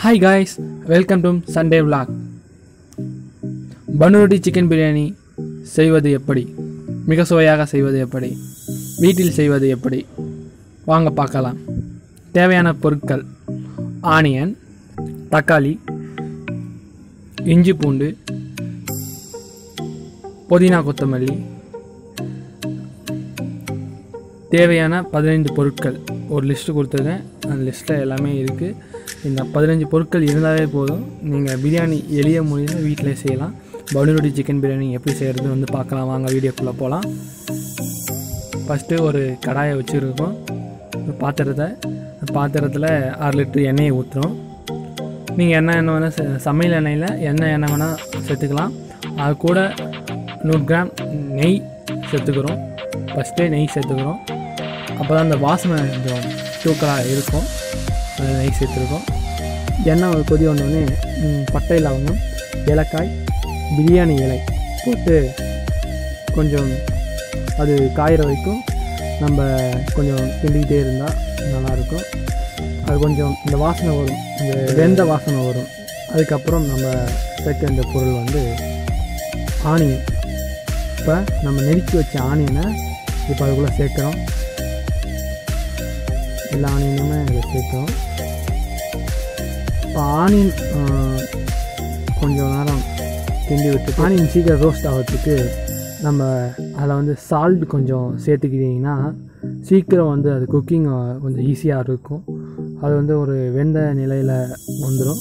Hi guys welcome to Sunday vlog பனூரொட்டி chicken biryani செய்வது எப்படி மிக சுவையாக செய்வது எப்படி வீட்டில் செய்வது எப்படி வாங்க பார்க்கலாம் தேவையான பொருட்கள் ஆனியன் தக்காளி இஞ்சி பூண்டு புதினா கொத்தமல்லி தேவையான பதினைந்து பொருட்கள் ஒரு லிஸ்ட்டு கொடுத்துருக்கேன் அந்த லிஸ்ட்டில் எல்லாமே இருக்குது இந்த பதினஞ்சு பொருட்கள் இருந்தாலே போதும் நீங்கள் பிரியாணி எளிய முறையில் வீட்டிலே செய்யலாம் பவுனரோடி சிக்கன் பிரியாணி எப்படி செய்கிறது வந்து பார்க்கலாம் வாங்க வீடியோக்குள்ளே போகலாம் ஃபஸ்ட்டு ஒரு கடாயை வச்சுருக்கோம் ஒரு பாத்திரத்தை அந்த பாத்திரத்தில் அரை லிட்டர் எண்ணெயை ஊற்றுறோம் நீங்கள் என்ன எண்ணெய் வேணால் ச- சமையல் எண்ணெயில் என்ன எண்ணெய் வேணால் சேர்த்துக்கலாம் அது கூட நூறு கிராம் நெய் சேர்த்துக்கிறோம் ஃபஸ்ட்டே நெய் சேர்த்துக்கிறோம் அப்போ தான் அந்த வாசனை கொஞ்சம் தூக்கலாக இருக்கும் அது நெய் சேர்த்துருக்கோம் எண்ணெய் ஒரு கொதி வந்தோடனே ம், பட்டை லவங்கம் ஏலக்காய் பிரியாணி இலை போட்டு கொஞ்சம் அது காயிற வரைக்கும் நம்ம கொஞ்சம் கிண்டிக்கிட்டே இருந்தால் நல்லாயிருக்கும் அது கொஞ்சம் இந்த வாசனை வரும் இந்த வெந்த வாசனை வரும் அதுக்கப்புறம் நம்ம சேர்க்க இந்த பொருள் வந்து ஆனியன் இப்போ நம்ம நெருக்கி வச்ச ஆனியனை இப்போ அதுக்குள்ளே சேர்க்குறோம் எல்லா ஆனியனுமே இதில் சேர்க்குறோம் இப்போ ஆனியன் ஆ, கொஞ்சம் நேரம் கிண்டி விட்டு ஆனியன் சீக்கிரம் ரோஸ்ட் ஆகிறதுக்கு நம்ம அதில் வந்து சால்ட் கொஞ்சம் சேர்த்துக்கிட்டிங்கன்னா சீக்கிரம் வந்து அது குக்கிங் கொஞ்சம் ஈஸியாக இருக்கும் அது வந்து ஒரு வெந்த நிலையில் வந்துடும்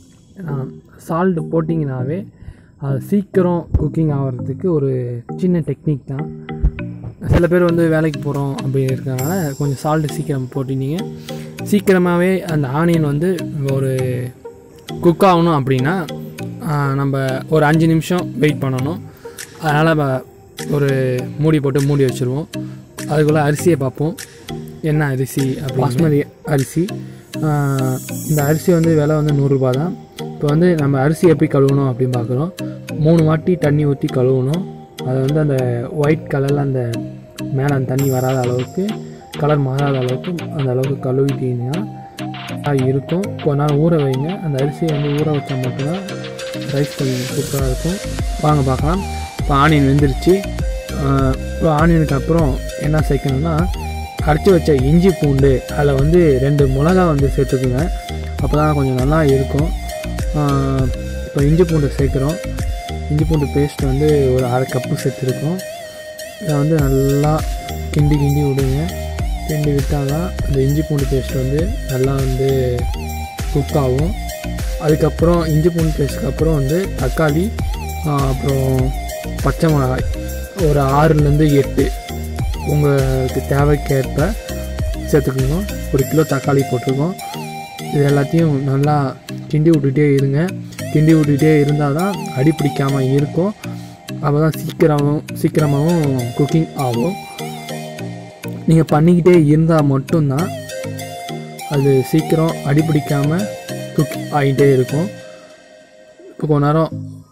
சால்ட் போட்டிங்கனாவே அது சீக்கிரம் குக்கிங் ஆகிறதுக்கு ஒரு சின்ன டெக்னிக் தான் சில பேர் வந்து வேலைக்கு போகிறோம் அப்படி இருக்கிறனால கொஞ்சம் சால்ட்டு சீக்கிரம் போட்டினீங்க சீக்கிரமாகவே அந்த ஆனியன் வந்து ஒரு குக் ஆகணும் அப்படின்னா ஆ, நம்ம ஒரு அஞ்சு நிமிஷம் வெயிட் பண்ணணும் அதனால் ஒரு மூடி போட்டு மூடி வச்சுருவோம் அதுக்குள்ளே அரிசியை பார்ப்போம் என்ன அரிசி அப்படி பாஸ்மதி அரிசி ஆ, இந்த அரிசி வந்து விலை வந்து நூறுரூபா தான் இப்போ வந்து நம்ம அரிசி எப்படி கழுவணும் அப்படின்னு பார்க்குறோம் மூணு வாட்டி தண்ணி ஊற்றி கழுவணும் அது வந்து அந்த ஒயிட் கலரில் அந்த மேலே அந்த தண்ணி வராத அளவுக்கு கலர் மாறாத அளவுக்கு அந்த அளவுக்கு கழுவிட்டீங்கன்னா அது இருக்கும் கொஞ்ச நாள் ஊற வைங்க அந்த அரிசியை வந்து ஊற வச்சா மட்டும்தான் ரைஸ் கொஞ்சம் சூப்பராக இருக்கும் வாங்க பார்க்கலாம் இப்போ ஆனியன் வெந்துருச்சு ஆஹ் இப்போ ஆனியனுக்கு அப்புறம் என்ன சேர்க்கணும்னா அரைச்சி வச்ச இஞ்சி பூண்டு அதில் வந்து ரெண்டு மிளகா வந்து சேர்த்துக்குங்க அப்போ தான் கொஞ்சம் நல்லா இருக்கும் ஆஹ் இப்போ இஞ்சி பூண்டு சேர்க்குறோம் இஞ்சி பூண்டு பேஸ்ட் வந்து ஒரு அரை கப்பு சேர்த்துருக்கோம் இதை வந்து நல்லா கிண்டி கிண்டி விடுங்க கிண்டி விட்டால் தான் அந்த இஞ்சி பூண்டு பேஸ்ட் வந்து நல்லா வந்து குக் ஆகும் அதுக்கப்புறம் இஞ்சி பூண்டு பேஸ்ட்டுக்கு அப்புறம் வந்து தக்காளி ஆ, அப்புறம் பச்சை மிளகாய் ஒரு ஆறுலேருந்து எட்டு உங்களுக்கு தேவைக்கேற்ப சேர்த்துக்கணும் ஒரு கிலோ தக்காளி போட்டிருக்கோம் இது எல்லாத்தையும் நல்லா கிண்டி விட்டுட்டே இருங்க கிண்டி விட்டுட்டே இருந்தால் தான் அடி பிடிக்காமல் இருக்கும் அப்போ தான் சீக்கிரமும் சீக்கிரமாகவும் குக்கிங் ஆகும் நீங்கள் பண்ணிக்கிட்டே இருந்தால் மட்டும்தான் அது சீக்கிரம் அடி பிடிக்காமல் குக் ஆகிட்டே இருக்கும் இப்போ கொஞ்ச நேரம்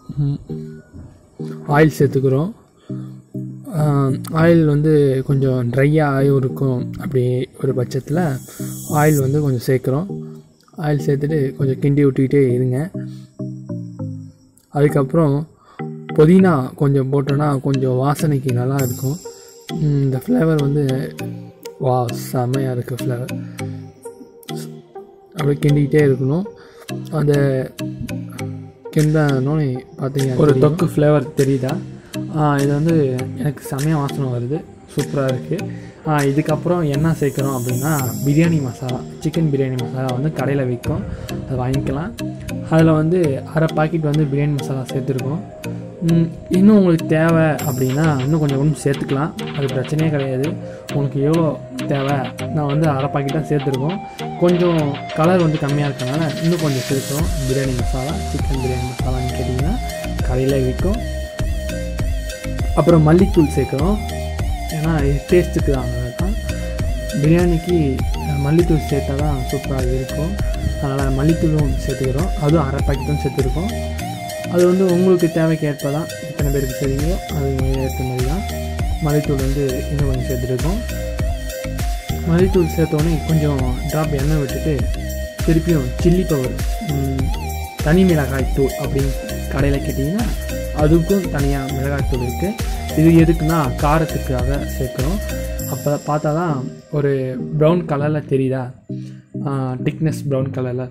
ஆயில் சேர்த்துக்கிறோம் ஆயில் வந்து கொஞ்சம் ட்ரையாக ஆயும் இருக்கும் அப்படி ஒரு பட்சத்தில் ஆயில் வந்து கொஞ்சம் சேர்க்குறோம் ஆயில் சேர்த்துட்டு கொஞ்சம் கிண்டி விட்டுக்கிட்டே இருங்க அதுக்கப்புறம் புதினா கொஞ்சம் போட்டோன்னா கொஞ்சம் வாசனைக்கு நல்லா இருக்கும் ம், இந்த ஃப்ளேவர் வந்து வா செமையாக இருக்குது ஃப்ளேவர் அப்படியே கிண்டிக்கிட்டே இருக்கணும் அந்த கிண்டனோடனே பார்த்தீங்க ஒரு தொக்கு ஃப்ளேவர் தெரியுதா ஆ, இது வந்து எனக்கு செமையாக வாசனை வருது சூப்பராக இருக்குது இதுக்கப்புறம் என்ன சேர்க்குறோம் அப்படின்னா பிரியாணி மசாலா சிக்கன் பிரியாணி மசாலா வந்து கடையில் விற்கும் அதை வாங்கிக்கலாம் அதில் வந்து அரை பாக்கெட் வந்து பிரியாணி மசாலா சேர்த்துருக்கோம் ம், இன்னும் உங்களுக்கு தேவை அப்படின்னா இன்னும் கொஞ்சம் ஒன்றும் சேர்த்துக்கலாம் அது பிரச்சனையே கிடையாது உங்களுக்கு எவ்வளோ தேவை நான் வந்து அரை பாக்கெட் தான் சேர்த்துருக்கோம் கொஞ்சம் கலர் வந்து கம்மியாக இருக்கனால இன்னும் கொஞ்சம் சேர்த்துறோம் பிரியாணி மசாலா சிக்கன் பிரியாணி மசாலான்னு கேட்டிங்கன்னா கடையில் விற்கும் அப்புறம் மல்லித்தூள் சேர்க்குறோம் ஏன்னா இது டேஸ்ட்டுக்கு தான் தான் பிரியாணிக்கு அஹ், மல்லித்தூள் சேர்த்தா தான் சூப்பராக இருக்கும் அதனால் மல்லித்தூளும் சேர்த்துக்கிறோம் அதுவும் அரை பாக்கெட்டும் சேர்த்துருக்கோம் அது வந்து உங்களுக்கு தேவைக்கு ஏற்ப தான் எத்தனை பேருக்கு செய்வீங்களோ அது ஏற்ற மாதிரி தான் மல்லித்தூள் வந்து இன்னும் கொஞ்சம் சேர்த்துருக்கோம் மல்லித்தூள் சேர்த்தோடனே கொஞ்சம் ட்ராப் எண்ணெய் விட்டுட்டு திருப்பியும் சில்லி பவர் தனி மிளகாய் தூள் அப்படின்னு கடையில் கேட்டிங்கன்னா அதுக்கும் தனியாக மிளகாய் தூள் இருக்குது இது எதுக்குன்னா காரத்துக்காக சேர்க்குறோம் அப்போ பார்த்தா தான் ஒரு ப்ரௌன் கலரில் தெரியுதா திக்னஸ் ப்ரௌன் கலரில்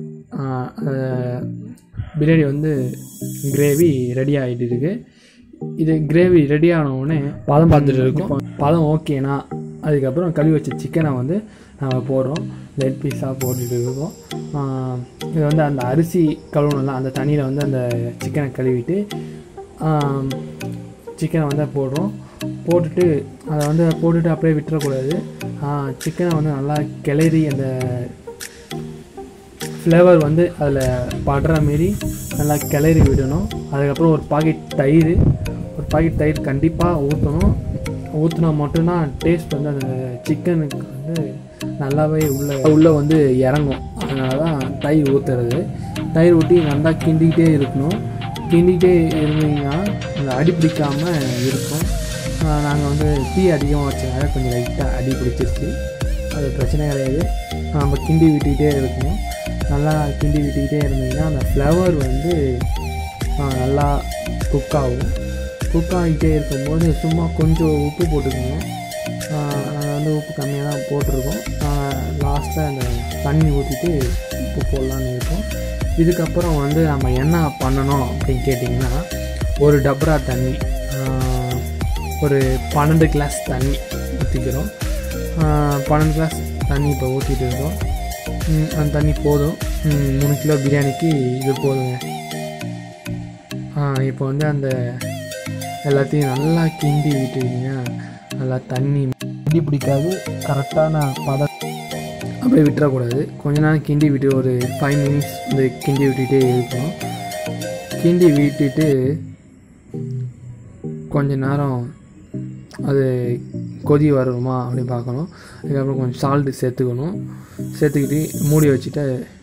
பிரியாணி வந்து கிரேவி ரெடி ஆகிட்டு இருக்கு இது கிரேவி ரெடி ஆன உடனே பதம் பார்த்துட்டு இருக்கோம் பதம் ஓகேனா அதுக்கப்புறம் கழுவி வச்ச சிக்கனை வந்து நம்ம போடுறோம் லெட் பீஸாக போட்டுட்டு இருக்கோம் ஆஹ் இது வந்து அந்த அரிசி கழுவணும்ல அந்த தண்ணியில் வந்து அந்த சிக்கனை கழுவிட்டு சிக்கனை வந்து போடுறோம் போட்டுட்டு அதை வந்து போட்டுட்டு அப்படியே விட்டுறக்கூடாது சிக்கனை வந்து நல்லா கிளறி அந்த ஃப்ளேவர் வந்து அதில் படுற மாரி நல்லா கிளறி விடணும் அதுக்கப்புறம் ஒரு பாக்கெட் தயிர் ஒரு பாக்கெட் தயிர் கண்டிப்பாக ஊற்றணும் ஊற்றினா மட்டும்தான் டேஸ்ட் வந்து அந்த சிக்கனுக்கு வந்து நல்லாவே உள்ள உள்ளே வந்து இறங்கும் அதனால தான் தயிர் ஊற்றுறது தயிர் ஊற்றி நல்லா கிண்டிக்கிட்டே இருக்கணும் கிண்டிக்கிட்டே இருந்தீங்கன்னா அந்த அடி பிடிக்காமல் இருக்கும் நாங்கள் வந்து தீ அதிகமாக வச்சனால கொஞ்சம் லைட்டாக அடி பிடிச்சிருச்சு அது பிரச்சனை கிடையாது நம்ம கிண்டி விட்டுக்கிட்டே இருக்கணும் நல்லா கிண்டி விட்டுக்கிட்டே இருந்தீங்கன்னா அந்த ஃப்ளவர் வந்து ஆ, நல்லா குக் ஆகும் குக் ஆகிட்டே இருக்கும்போது சும்மா கொஞ்சம் உப்பு போட்டுக்கணும் நாங்கள் வந்து உப்பு கம்மியாக தான் போட்டிருக்கோம் லாஸ்ட்டில் அந்த தண்ணி ஊற்றிட்டு உப்பு போடலான்னு இருக்கோம் இதுக்கப்புறம் வந்து நம்ம என்ன பண்ணணும் அப்படின்னு கேட்டிங்கன்னா ஒரு டப்ரா தண்ணி ஆ, ஒரு பன்னெண்டு கிளாஸ் தண்ணி ஊற்றிக்கிறோம் பன்னெண்டு கிளாஸ் தண்ணி இப்போ ஊற்றிட்டு இருக்கோம் ம், அந்த தண்ணி போதும் ம், மூணு கிலோ பிரியாணிக்கு இது போதுங்க இப்போ வந்து அந்த எல்லாத்தையும் நல்லா கிண்டி விட்டுக்கிங்க நல்லா தண்ணி கிண்டி பிடிக்காது கரெக்டான பதம் அப்படியே விட்டுறக்கூடாது கொஞ்ச நேரம் கிண்டி விட்டு ஒரு ஃபைவ் மினிட்ஸ் வந்து கிண்டி விட்டுட்டே இருக்கணும் கிண்டி விட்டுட்டு கொஞ்ச நேரம் அது கொதி வருமா அப்படின்னு பார்க்கணும் அதுக்கப்புறம் கொஞ்சம் சால்ட்டு சேர்த்துக்கணும் சேர்த்துக்கிட்டு மூடி வச்சுட்டு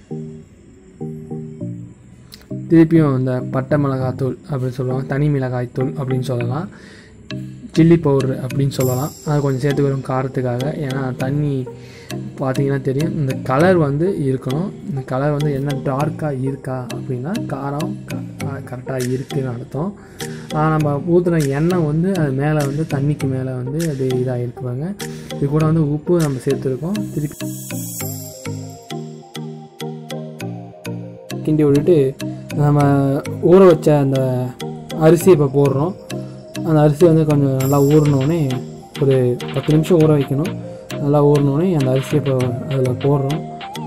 திருப்பியும் இந்த பட்டை மிளகாத்தூள் அப்படின்னு சொல்லுவாங்க தனி மிளகாய் தூள் அப்படின்னு சொல்லலாம் சில்லி பவுடர் அப்படின்னு சொல்லலாம் அது கொஞ்சம் சேர்த்துக்கிறோம் காரத்துக்காக ஏன்னா தண்ணி பார்த்தீங்கன்னா தெரியும் இந்த கலர் வந்து இருக்கணும் இந்த கலர் வந்து என்ன டார்க்காக இருக்கா அப்படின்னா காரம் கரெக்டாக இருக்குன்னு அர்த்தம் ஆனால் நம்ம ஊற்றுன எண்ணெய் வந்து அது மேலே வந்து தண்ணிக்கு மேலே வந்து அது இதாக இருக்குவாங்க இது கூட வந்து உப்பு நம்ம சேர்த்துருக்கோம் திருப்பி கிண்டி விட்டுட்டு நம்ம ஊற வச்ச அந்த அரிசி இப்போ போடுறோம் அந்த அரிசி வந்து கொஞ்சம் நல்லா ஊறினோடனே ஒரு பத்து நிமிஷம் ஊற வைக்கணும் நல்லா ஊறினோடனே அந்த அரிசியை இப்போ அதில் போடுறோம்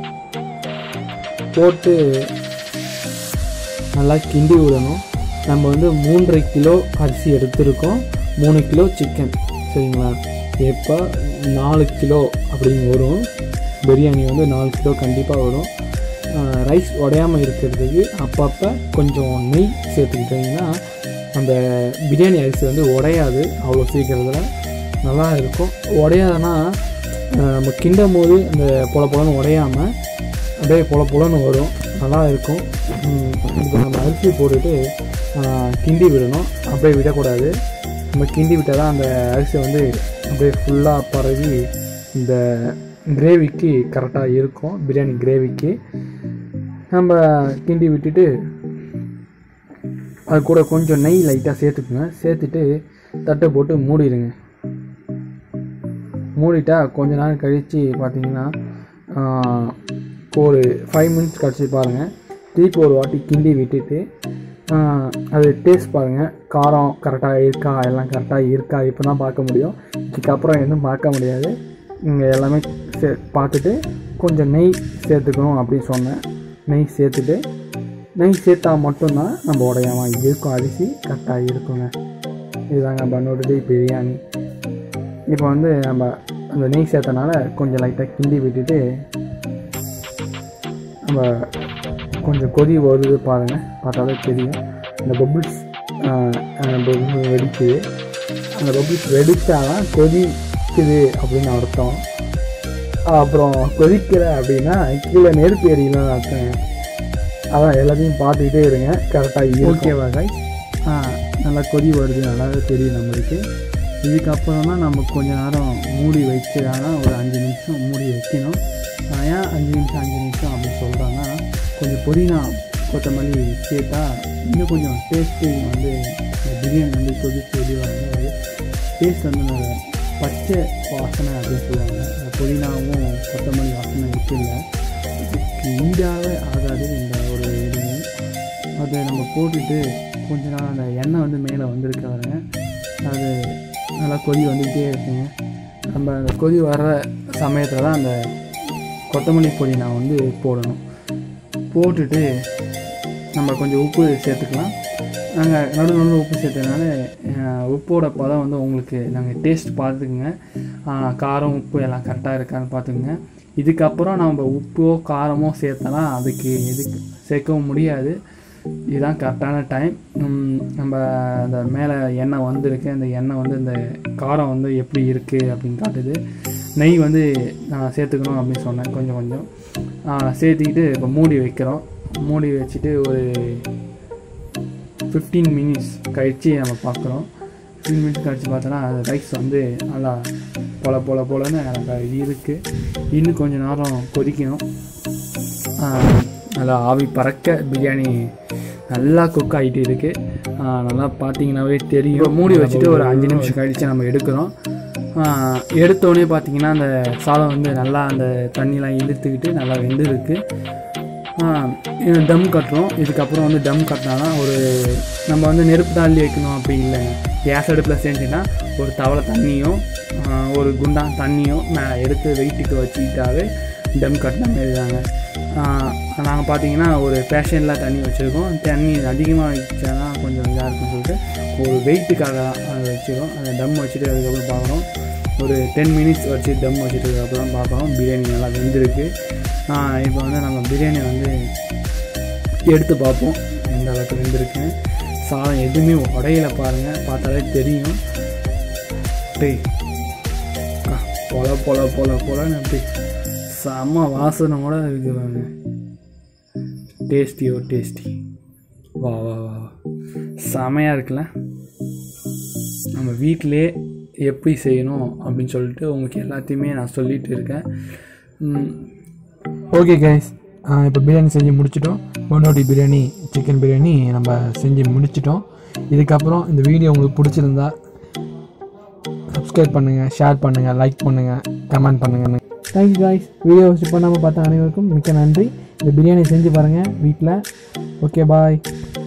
போட்டு நல்லா கிண்டி விடணும் நம்ம வந்து மூன்றரை கிலோ அரிசி எடுத்திருக்கோம் மூணு கிலோ சிக்கன் சரிங்களா எப்போ நாலு கிலோ அப்படின்னு வரும் பிரியாணி வந்து நாலு கிலோ கண்டிப்பாக வரும் ரைஸ் உடையாமல் இருக்கிறதுக்கு அப்பப்போ கொஞ்சம் நெய் சேர்த்துக்கிட்டிங்கன்னா அந்த பிரியாணி அரிசி வந்து உடையாது அவ்வளோ சீக்கிரத்தில் நல்லா இருக்கும் உடையாதுன்னா அஹ், நம்ம கிண்டும் போது அந்த பொல பொலன்னு உடையாமல் அப்படியே பொல பொலன்னு வரும் நல்லா இருக்கும் ம், இப்போ நம்ம அரிசி போட்டுட்டு அஹ், கிண்டி விடணும் அப்படியே விடக்கூடாது நம்ம கிண்டி விட்டால் தான் அந்த அரிசி வந்து அப்படியே ஃபுல்லாக பரவி இந்த கிரேவிக்கு கரெக்டாக இருக்கும் பிரியாணி கிரேவிக்கு நம்ம கிண்டி விட்டுட்டு அது கூட கொஞ்சம் நெய் லைட்டாக சேர்த்துக்குங்க சேர்த்துட்டு தட்டை போட்டு மூடிடுங்க மூடிட்டா கொஞ்ச நேரம் கழித்து பார்த்தீங்கன்னா ஆஹ், ஒரு ஃபைவ் மினிட்ஸ் கழிச்சு பாருங்கள் திருப்பி ஒரு வாட்டி கிண்டி விட்டுட்டு ஆஹ், அது டேஸ்ட் பாருங்கள் காரம் கரெக்டாக இருக்கா எல்லாம் கரெக்டாக இருக்கா இப்போ தான் பார்க்க முடியும் இதுக்கப்புறம் எதுவும் பார்க்க முடியாது நீங்கள் எல்லாமே சே பார்த்துட்டு கொஞ்சம் நெய் சேர்த்துக்கணும் அப்படின்னு சொன்னேன் நெய் சேர்த்துட்டு நெய் சேர்த்தா மட்டும்தான் நம்ம உடையாம இருக்கும் அரிசி கரெக்டாக இருக்குங்க இதுதாங்க பண்ணோடது பிரியாணி இப்போ வந்து நம்ம அந்த நெய் சேர்த்தனால கொஞ்சம் லைட்டாக கிண்டி விட்டுட்டு நம்ம கொஞ்சம் கொதி வருது பாருங்கள் பார்த்தாலே தெரியும் அந்த பபுள்ஸ் பபுள்ஸ் வெடிக்குது அந்த பபுள்ஸ் வெடித்தாதான் கொதிக்குது அப்படின்னு அர்த்தம் அப்புறம் கொதிக்கிற அப்படின்னா கீழே நெருப்பு எரியலன்னு அர்த்தம் அதான் எல்லாத்தையும் பார்த்துக்கிட்டே இருங்க கரெக்டாக ஓகேவா காய் ஆ நல்லா கொதி வருது நல்லாவே தெரியும் நம்மளுக்கு இதுக்கப்புறம் தான் நம்ம கொஞ்ச நேரம் மூடி வச்சுதானா ஒரு அஞ்சு நிமிஷம் மூடி வைக்கணும் நான் ஏன் அஞ்சு நிமிஷம் அஞ்சு நிமிஷம் அப்படின்னு சொல்கிறாங்கன்னா கொஞ்சம் புதினா கொத்தமல்லி சேர்த்தா இன்னும் கொஞ்சம் டேஸ்ட்டு வந்து இந்த பிரியாணி வந்து கொதிச்சு வெளியே வந்து டேஸ்ட் வந்து நல்ல பச்சை வாசனை அப்படின்னு சொல்லுவாங்க அந்த புதினாவும் கொத்தமல்லி வாசனை இருக்குல்ல இதுக்கு ஈடாகவே ஆகாது இந்த ஒரு இதுங்க அதை நம்ம போட்டுட்டு கொஞ்ச நாள் அந்த எண்ணெய் வந்து மேலே வந்திருக்க பாருங்க அது நல்லா கொதி வந்துக்கிட்டே இருக்குங்க நம்ம அந்த கொதி வர்ற சமயத்தில் தான் அந்த கொத்தமல்லி பொடி நான் வந்து போடணும் போட்டுட்டு நம்ம கொஞ்சம் உப்பு சேர்த்துக்கலாம் நாங்கள் நடு நடுவில் உப்பு சேர்த்ததுனால அஹ், உப்போட பதம் வந்து உங்களுக்கு நாங்கள் டேஸ்ட் பார்த்துக்குங்க அஹ், காரம் உப்பு எல்லாம் கரெக்டாக இருக்கான்னு பார்த்துக்குங்க இதுக்கப்புறம் நம்ம உப்போ காரமோ சேர்த்தனா அதுக்கு எதுக்கு சேர்க்கவும் முடியாது இதுதான் கரெக்டான டைம் நம்ம அந்த மேலே எண்ணெய் வந்திருக்கு அந்த எண்ணெய் வந்து இந்த காரம் வந்து எப்படி இருக்குது அப்படின்னு காட்டுது நெய் வந்து நான் சேர்த்துக்கணும் அப்படின்னு சொன்னேன் கொஞ்சம் கொஞ்சம் ஆஹ் சேர்த்துக்கிட்டு இப்போ மூடி வைக்கிறோம் மூடி வச்சுட்டு ஒரு ஃபிஃப்டீன் மினிட்ஸ் கழித்து நம்ம பார்க்குறோம் ஃபிஃப்டீன் மினிட்ஸ் கழித்து பார்த்தோன்னா அந்த ரைஸ் வந்து நல்லா பொல பொல பொலன்னு எனக்கு இருக்குது இன்னும் கொஞ்சம் நேரம் கொதிக்கணும் ஆஹ் நல்லா ஆவி பறக்க பிரியாணி நல்லா குக் ஆகிட்டு இருக்குது நல்லா பார்த்தீங்கன்னாவே தெரியும் மூடி வச்சுட்டு ஒரு அஞ்சு நிமிஷம் கழித்து நம்ம எடுக்கிறோம் ஆஹ் எடுத்தோடனே பார்த்தீங்கன்னா அந்த சாதம் வந்து நல்லா அந்த தண்ணிலாம் இழுத்துக்கிட்டு நல்லா வெந்திருக்கு ஆஹ் இது டம் கட்டுறோம் இதுக்கப்புறம் வந்து டம் கட்டினா ஒரு நம்ம வந்து நெருப்பு தாண்டி வைக்கணும் அப்படி இல்லைங்க கேஸ் அடுப்பில் செஞ்சுன்னா ஒரு தவளை தண்ணியும் ஆஹ் ஒரு குண்டான் தண்ணியும் மேலே எடுத்து வெயிட்டுக்கு வச்சுக்கிட்டாவே டம் கட்டின மாரி தாங்க நாங்கள் பார்த்தீங்கன்னா ஒரு பேஷனில் தண்ணி வச்சுருக்கோம் தண்ணி அதிகமாக வச்சா கொஞ்சம் இதாக இருக்குன்னு சொல்லிட்டு ஒரு வெயிட்டுக்காக தான் அதை வச்சுருக்கோம் அந்த டம் வச்சுட்டு அதுக்கப்புறம் பார்க்குறோம் ஒரு டென் மினிட்ஸ் வச்சு தம் வச்சுட்டு அதுக்கப்புறம் பார்க்குறோம் பிரியாணி நல்லா வெந்திருக்கு இப்போ வந்து நம்ம பிரியாணி வந்து எடுத்து பார்ப்போம் எந்த அளவுக்கு வெந்திருக்கு சாதம் எதுவுமே உடையில பாருங்கள் பார்த்தாலே தெரியும் டேய் அக்கா, பொல பொல பொல பொலன்னு அப்படி செம்ம வாசனை கூட இருக்கு பாருங்க டேஸ்டியோ டேஸ்டி வா வா வா வா. செமையாக இருக்குல்ல நம்ம வீட்டிலே எப்படி செய்யணும் அப்படின்னு சொல்லிட்டு உங்களுக்கு எல்லாத்தையுமே நான் சொல்லிட்டு இருக்கேன் ஓகே கைஸ் இப்போ பிரியாணி செஞ்சு முடிச்சிட்டோம் பொன்னோட்டி பிரியாணி சிக்கன் பிரியாணி நம்ம செஞ்சு முடிச்சிட்டோம் இதுக்கப்புறம் இந்த வீடியோ உங்களுக்கு பிடிச்சிருந்தா சப்ஸ்கிரைப் பண்ணுங்கள் ஷேர் பண்ணுங்கள் லைக் பண்ணுங்கள் கமெண்ட் பண்ணுங்கள் தேங்க்யூ காய்ஸ் வீடியோ ஸ்கிப் பண்ணாமல் பார்த்த அனைவருக்கும் மிக்க நன்றி இந்த பிரியாணி செஞ்சு பாருங்கள் வீட்டில் ஓகே பாய்